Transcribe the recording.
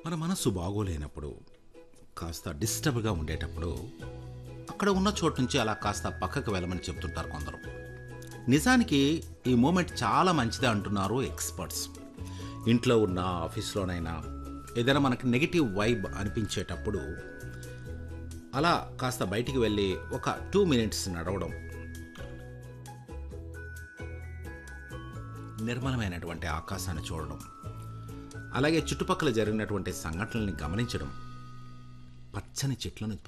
మన మనస్సు బాగోలేనప్పుడు కాస్త డిస్టర్బ్గా ఉండేటప్పుడు అక్కడ ఉన్న చోటు నుంచి అలా కాస్త పక్కకు వెళ్ళమని చెప్తుంటారు కొందరు నిజానికి ఈ మూమెంట్ చాలా మంచిది అంటున్నారు ఎక్స్పర్ట్స్ ఇంట్లో ఉన్న ఆఫీస్లోనైనా ఏదైనా మనకి నెగిటివ్ వైబ్ అనిపించేటప్పుడు అలా కాస్త బయటికి వెళ్ళి ఒక టూ మినిట్స్ నడవడం నిర్మలమైనటువంటి ఆకాశాన్ని చూడడం అలాగే చుట్టుపక్కల జరిగినటువంటి సంఘటనల్ని గమనించడం పచ్చని చెట్లను